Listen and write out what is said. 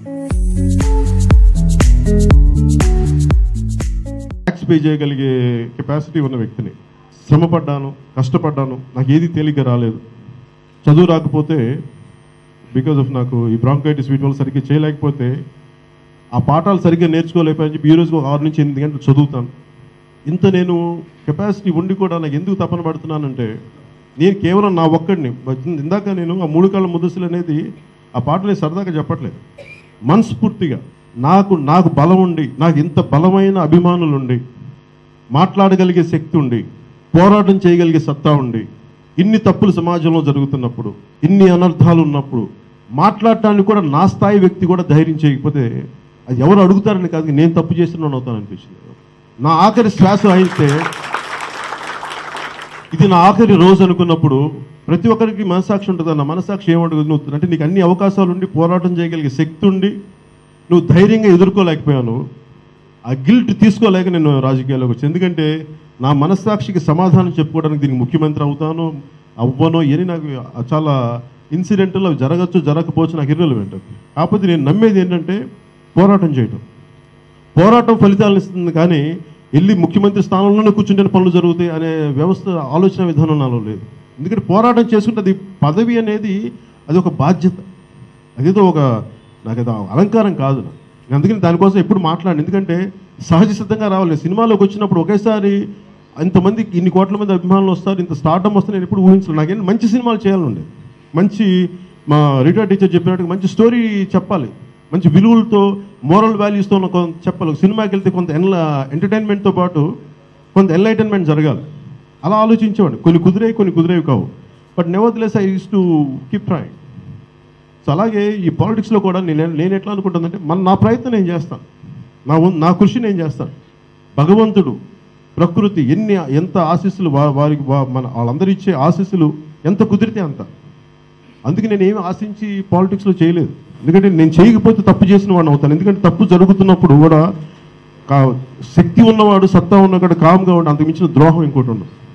Tax pay చేయగలిగే capacity ఉన్న వ్యక్తిని శ్రమపడ్డాను కష్టపడ్డాను నాకు ఏది తేలిక రాలేదు చదువు రాకపోతే బికాజ్ ఆఫ్ నాకు ఈ బ్రాంకైటిస్ వీటి వల్ల సరిగ్గా చేయలేకపోతే ఆ పాఠాలు సరిగ్గా నేర్చుకోలేకపోయి చెప్పి ఈ రోజుకి ఒక ఆరు నుంచి ఎనిమిది గంటలు చదువుతాను ఇంత నేను కెపాసిటీ ఉండి కూడా నాకు ఎందుకు తపన పడుతున్నానంటే నేను కేవలం నా ఒక్కడిని ఇందాక నేను ఆ మూడు కాళ్ళ ముద్దసులు అనేది ఆ పాటని సరదాగా చెప్పట్లేదు మనస్ఫూర్తిగా నాకు నాకు బలం ఉండి నాకు ఇంత బలమైన అభిమానులు ఉండి మాట్లాడగలిగే శక్తి ఉండి పోరాటం చేయగలిగే సత్తా ఉండి ఇన్ని తప్పులు సమాజంలో జరుగుతున్నప్పుడు ఇన్ని అనర్థాలు ఉన్నప్పుడు మాట్లాడటానికి కూడా నా స్థాయి వ్యక్తి కూడా ధైర్యం చేయకపోతే అది ఎవరు అడుగుతారని కాదు నేను తప్పు చేస్తున్నాను అవుతాను అనిపించింది నా ఆఖరి శ్వాస అయితే ఇది నా ఆఖరి రోజు అనుకున్నప్పుడు ప్రతి ఒక్కరికి మనసాక్షి ఉంటుంది నా మనసాక్షి ఏమంటుంది నువ్వు అంటే నీకు అన్ని అవకాశాలు ఉండి పోరాటం చేయగలిగే శక్తి ఉండి నువ్వు ధైర్యంగా ఎదుర్కోలేకపోయాను ఆ గిల్ట్ తీసుకోలేక నేను రాజకీయాల్లోకి వచ్చాను ఎందుకంటే నా మనస్సాక్షికి సమాధానం చెప్పుకోవడానికి దీనికి ముఖ్యమంత్రి అవుతాను అవ్వనో అని నాకు చాలా ఇన్సిడెంట్లు అవి జరగచ్చు జరగకపోవచ్చు నాకు ఇర్రెలవెంట్ అది కాకపోతే నేను నమ్మేది ఏంటంటే పోరాటం చేయటం పోరాటం ఫలితాలను ఇస్తుంది కానీ వెళ్ళి ముఖ్యమంత్రి స్థానంలోనే కూర్చుంటే పనులు జరుగుతాయి అనే వ్యవస్థ ఆలోచన విధానం నాలో లేదు ఎందుకంటే పోరాటం చేసుకుంటే అది పదవి అనేది అది ఒక బాధ్యత అదేదో ఒక నాకు అది అలంకారం కాదు నాకు. అందుకని దానికోసం ఎప్పుడు మాట్లాడి ఎందుకంటే సహజ సిద్ధంగా రావాలి నేను సినిమాలోకి వచ్చినప్పుడు ఒకేసారి ఇంతమంది ఇన్ని కోట్ల మంది అభిమానులు వస్తారు ఇంత స్టార్టం వస్తే నేను ఎప్పుడు ఊహించలేదు నాకేంటి మంచి సినిమాలు చేయాలండి మంచి మా రిటైర్ టీచర్ చెప్పినట్టు మంచి స్టోరీ చెప్పాలి మంచి విలువలతో మోరల్ వాల్యూస్తో ఉన్న కొంత చెప్పాలి ఒక సినిమాకి వెళ్తే కొంత ఎన్ల ఎంటర్టైన్మెంట్తో పాటు కొంత ఎన్లైటన్మెంట్ జరగాలి అలా ఆలోచించేవాడిని కొన్ని కుదిరేవి కొన్ని కుదిరేవి కావు but nevertheless I use to keep trying so అలాగే ఈ పాలిటిక్స్లో కూడా నేను నేను ఎట్లా అనుకుంటుందంటే మన నా ప్రయత్నం నేను చేస్తాను నా వం- నా కృషి నేను చేస్తాను భగవంతుడు ప్రకృతి ఎన్ని ఎంత ఆశీస్సులు వా- వారికి వా- మన వాళ్ళందరూ ఇచ్చే ఆశీస్సులు ఎంత కుదిరితే అంత అందుకే నేను ఏమి ఆశించి పాలిటిక్స్లో చేయలేదు ఎందుకంటే నేను చేయకపోతే తప్పు చేసిన వాడిని అవుతాను ఎందుకంటే తప్పు జరుగుతున్నప్పుడు కూడా కా శక్తి ఉన్నవాడు సత్తా ఉన్నవాడు కామ్గా ఉండి అంతకు మించిన ద్రోహం ఇంకోటి ఉండదు